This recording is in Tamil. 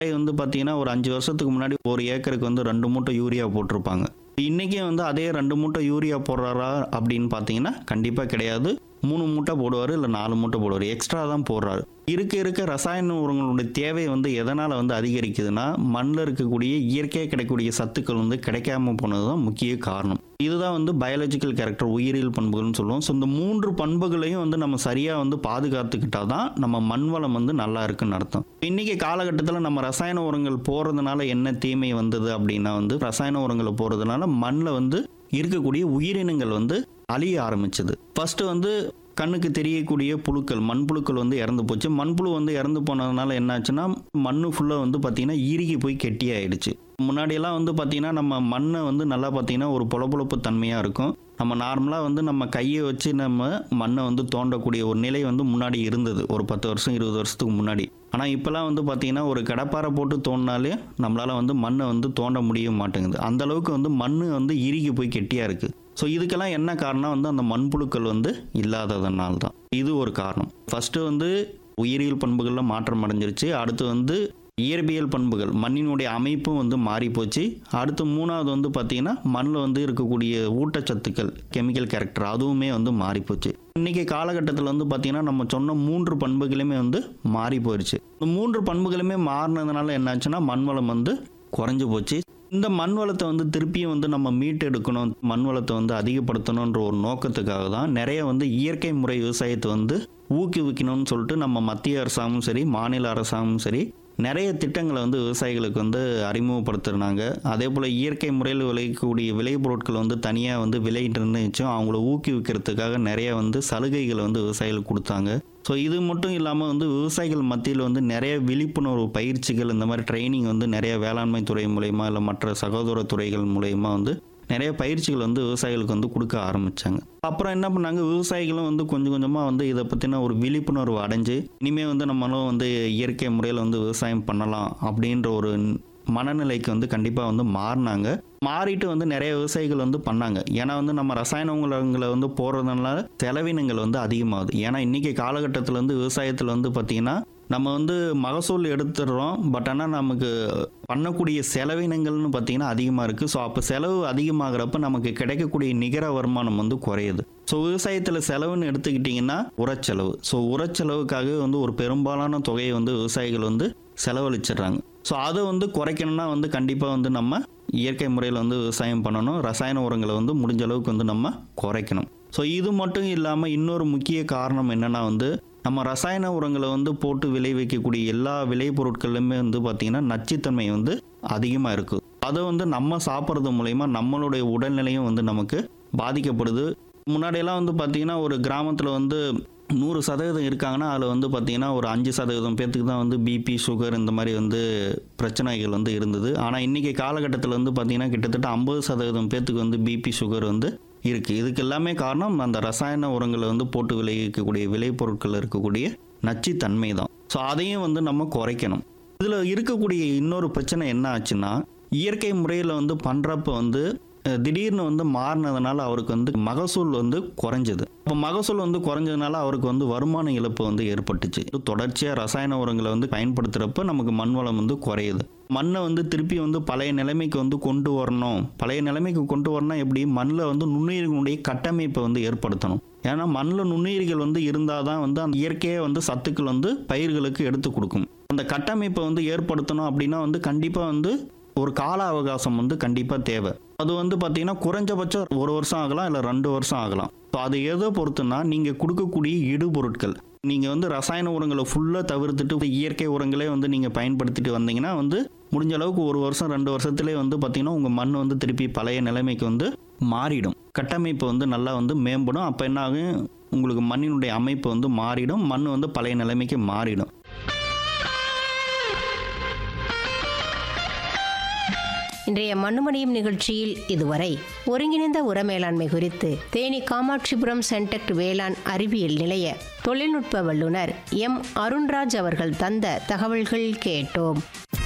வந்து பார்த்தீங்கன்னா ஒரு அஞ்சு வருஷத்துக்கு முன்னாடி ஒரு ஏக்கருக்கு வந்து ரெண்டு மூட்டை யூரியா போட்டிருப்பாங்க இன்றைக்கே வந்து அதே ரெண்டு மூட்டை யூரியா போடுறாரா அப்படின்னு பார்த்தீங்கன்னா கண்டிப்பாக கிடையாது மூணு மூட்டை போடுவார் இல்லை நாலு மூட்டை போடுவார் எக்ஸ்ட்ரா தான் போடுறாரு இருக்க இருக்க ரசாயன உரங்களுடைய தேவை வந்து எதனால் வந்து அதிகரிக்குதுன்னா மண்ணில் இருக்கக்கூடிய இயற்கையாக கிடைக்கக்கூடிய சத்துக்கள் வந்து கிடைக்காம போனது தான் முக்கிய காரணம் இதுதான் வந்து பயாலஜிக்கல் கேரக்டர் உயிரியல் பண்புகள்னு சொல்லுவோம் ஸோ இந்த மூன்று பண்புகளையும் வந்து நம்ம சரியாக வந்து பாதுகாத்துக்கிட்டா தான் நம்ம மண் வளம் வந்து நல்லா இருக்குன்னு அர்த்தம் இன்றைக்கி காலகட்டத்தில் நம்ம ரசாயன உரங்கள் போகிறதுனால என்ன தீமை வந்தது அப்படின்னா வந்து ரசாயன உரங்களை போகிறதுனால மண்ணில் வந்து இருக்கக்கூடிய உயிரினங்கள் வந்து அழிய ஆரம்பிச்சது ஃபர்ஸ்ட் வந்து கண்ணுக்கு தெரியக்கூடிய புழுக்கள் மண்புழுக்கள் வந்து இறந்து போச்சு மண்புழு வந்து இறந்து போனதுனால என்னாச்சுன்னா மண்ணு ஃபுல்லாக வந்து பார்த்திங்கன்னா இறுகி போய் கெட்டியாயிடுச்சு முன்னாடியெல்லாம் வந்து பார்த்திங்கன்னா நம்ம மண்ணை வந்து நல்லா பார்த்திங்கன்னா ஒரு பொலபொலப்பு தன்மையாக இருக்கும் நம்ம நார்மலாக வந்து நம்ம கையை வச்சு நம்ம மண்ணை வந்து தோண்டக்கூடிய ஒரு நிலை வந்து முன்னாடி இருந்தது ஒரு பத்து வருஷம் இருபது வருஷத்துக்கு முன்னாடி ஆனால் இப்போலாம் வந்து பார்த்திங்கன்னா ஒரு கடப்பாரை போட்டு தோண்டினாலே நம்மளால் வந்து மண்ணை வந்து தோண்ட முடிய மாட்டேங்குது அந்த அளவுக்கு வந்து மண் வந்து இறுகி போய் கெட்டியாக இருக்குது ஸோ இதுக்கெல்லாம் என்ன காரணம் வந்து அந்த மண்புழுக்கள் வந்து இல்லாததுனால தான் இது ஒரு காரணம் ஃபஸ்ட்டு வந்து உயிரியல் பண்புகளில் மாற்றம் அடைஞ்சிருச்சு அடுத்து வந்து இயற்பியல் பண்புகள் மண்ணினுடைய அமைப்பும் வந்து மாறி போச்சு அடுத்து மூணாவது வந்து பார்த்திங்கன்னா மண்ணில் வந்து இருக்கக்கூடிய ஊட்டச்சத்துக்கள் கெமிக்கல் கேரக்டர் அதுவுமே வந்து மாறி போச்சு இன்றைக்கி காலகட்டத்தில் வந்து பார்த்திங்கன்னா நம்ம சொன்ன மூன்று பண்புகளுமே வந்து மாறி போயிடுச்சு இந்த மூன்று பண்புகளுமே மாறினதுனால என்னாச்சுன்னா மண் வளம் வந்து குறைஞ்சு போச்சு இந்த மண் வளத்தை வந்து திருப்பியும் வந்து நம்ம மீட்டு எடுக்கணும் மண் வளத்தை வந்து அதிகப்படுத்தணுன்ற ஒரு நோக்கத்துக்காக தான் நிறைய வந்து இயற்கை முறை விவசாயத்தை வந்து ஊக்குவிக்கணும்னு சொல்லிட்டு நம்ம மத்திய அரசாங்கமும் சரி மாநில அரசாங்கமும் சரி நிறைய திட்டங்களை வந்து விவசாயிகளுக்கு வந்து அறிமுகப்படுத்துனாங்க அதே போல் இயற்கை முறையில் விளையக்கூடிய விளைபொருட்கள் வந்து தனியாக வந்து விலை நிர்ணயிச்சும் அவங்கள ஊக்குவிக்கிறதுக்காக நிறைய வந்து சலுகைகளை வந்து விவசாயிகளுக்கு கொடுத்தாங்க ஸோ இது மட்டும் இல்லாமல் வந்து விவசாயிகள் மத்தியில் வந்து நிறைய விழிப்புணர்வு பயிற்சிகள் இந்த மாதிரி ட்ரைனிங் வந்து நிறைய வேளாண்மை துறை மூலயமா இல்லை மற்ற சகோதர துறைகள் மூலயமா வந்து நிறைய பயிற்சிகள் வந்து விவசாயிகளுக்கு வந்து கொடுக்க ஆரம்பித்தாங்க அப்புறம் என்ன பண்ணாங்க விவசாயிகளும் வந்து கொஞ்சம் கொஞ்சமாக வந்து இதை பற்றின ஒரு விழிப்புணர்வு அடைஞ்சு இனிமேல் வந்து நம்மளும் வந்து இயற்கை முறையில் வந்து விவசாயம் பண்ணலாம் அப்படின்ற ஒரு மனநிலைக்கு வந்து கண்டிப்பாக வந்து மாறினாங்க மாறிட்டு வந்து நிறைய விவசாயிகள் வந்து பண்ணாங்க ஏன்னா வந்து நம்ம ரசாயன உரங்களை வந்து போடுறதுனால செலவினங்கள் வந்து அதிகமாகுது ஏன்னா இன்றைக்கி காலகட்டத்தில் வந்து விவசாயத்தில் வந்து பார்த்திங்கன்னா நம்ம வந்து மகசூல் எடுத்துடுறோம் பட் ஆனால் நமக்கு பண்ணக்கூடிய செலவினங்கள்னு பார்த்திங்கன்னா அதிகமாக இருக்குது ஸோ அப்போ செலவு அதிகமாகிறப்ப நமக்கு கிடைக்கக்கூடிய நிகர வருமானம் வந்து குறையுது ஸோ விவசாயத்தில் செலவுன்னு எடுத்துக்கிட்டிங்கன்னா உரச்செலவு ஸோ உரச்செலவுக்காகவே வந்து ஒரு பெரும்பாலான தொகையை வந்து விவசாயிகள் வந்து செலவழிச்சிடுறாங்க ஸோ அதை வந்து குறைக்கணும்னா வந்து கண்டிப்பாக வந்து நம்ம இயற்கை முறையில் வந்து விவசாயம் பண்ணணும் ரசாயன உரங்களை வந்து முடிஞ்ச அளவுக்கு வந்து நம்ம குறைக்கணும் ஸோ இது மட்டும் இல்லாமல் இன்னொரு முக்கிய காரணம் என்னென்னா வந்து நம்ம ரசாயன உரங்களை வந்து போட்டு விளைவிக்கக்கூடிய எல்லா விளைபொருட்களுமே வந்து பார்த்திங்கன்னா நச்சுத்தன்மை வந்து அதிகமாக இருக்குது அதை வந்து நம்ம சாப்பிட்றது மூலயமா நம்மளுடைய உடல்நிலையும் வந்து நமக்கு பாதிக்கப்படுது முன்னாடியெல்லாம் வந்து பார்த்திங்கன்னா ஒரு கிராமத்தில் வந்து நூறு சதவீதம் இருக்காங்கன்னா அதில் வந்து பார்த்திங்கன்னா ஒரு அஞ்சு சதவீதம் பேர்த்துக்கு தான் வந்து பிபி சுகர் இந்த மாதிரி வந்து பிரச்சனைகள் வந்து இருந்தது ஆனால் இன்றைக்கி காலகட்டத்தில் வந்து பார்த்திங்கன்னா கிட்டத்தட்ட ஐம்பது சதவீதம் பேர்த்துக்கு வந்து பிபி சுகர் வந்து இருக்குது இதுக்கு எல்லாமே காரணம் அந்த ரசாயன உரங்களை வந்து போட்டு விளைவிக்கக்கூடிய விளைபொருட்கள் இருக்கக்கூடிய நச்சுத்தன்மை தான் ஸோ அதையும் வந்து நம்ம குறைக்கணும் இதில் இருக்கக்கூடிய இன்னொரு பிரச்சனை என்ன ஆச்சுன்னா இயற்கை முறையில் வந்து பண்ணுறப்ப வந்து அஹ், திடீர்னு வந்து மாறினதுனால அவருக்கு வந்து மகசூல் வந்து குறைஞ்சது இப்போ மகசூல் வந்து குறைஞ்சதுனால அவருக்கு வந்து வருமான இழப்பு வந்து ஏற்பட்டுச்சு தொடர்ச்சியாக ரசாயன உரங்களை வந்து பயன்படுத்துகிறப்ப நமக்கு மண் வளம் வந்து குறையுது மண்ணை வந்து திருப்பி வந்து பழைய நிலைமைக்கு வந்து கொண்டு வரணும் பழைய நிலைமைக்கு கொண்டு வரணும் எப்படி மண்ணில் வந்து நுண்ணுயிர்களுடைய கட்டமைப்பை வந்து ஏற்படுத்தணும் ஏன்னா மண்ணில் நுண்ணுயிர்கள் வந்து இருந்தால் தான் வந்து அந்த இயற்கையாக வந்து சத்துக்கள் வந்து பயிர்களுக்கு எடுத்து கொடுக்கும் அந்த கட்டமைப்பை வந்து ஏற்படுத்தணும் அப்படின்னா வந்து கண்டிப்பாக வந்து ஒரு கால அவகாசம் வந்து கண்டிப்பாக தேவை அது வந்து பார்த்தீங்கன்னா குறைஞ்சபட்சம் ஒரு வருஷம் ஆகலாம் இல்லை ரெண்டு வருஷம் ஆகலாம் ஸோ அது எதை பொறுத்துன்னா நீங்கள் கொடுக்கக்கூடிய இடுபொருட்கள் நீங்கள் வந்து ரசாயன உரங்களை ஃபுல்லாக தவிர்த்துட்டு இயற்கை உரங்களே வந்து நீங்கள் பயன்படுத்திட்டு வந்தீங்கன்னா வந்து முடிஞ்ச அளவுக்கு ஒரு வருஷம் ரெண்டு வருஷத்துலேயே வந்து பார்த்தீங்கன்னா உங்கள் மண் வந்து திருப்பி பழைய நிலைமைக்கு வந்து மாறிடும் கட்டமைப்பு வந்து நல்லா வந்து மேம்படும் அப்போ என்ன ஆகும் உங்களுக்கு மண்ணினுடைய அமைப்பு வந்து மாறிடும் மண் வந்து பழைய நிலைமைக்கு மாறிடும் இன்றைய மண்ணுமணியும் நிகழ்ச்சியில் இதுவரை ஒருங்கிணைந்த உர மேலாண்மை குறித்து தேனி காமாட்சிபுரம் சென்டெக்ட் வேளாண் அறிவியல் நிலைய தொழில்நுட்ப வல்லுநர் எம் அருண்ராஜ் அவர்கள் தந்த தகவல்கள் கேட்டோம்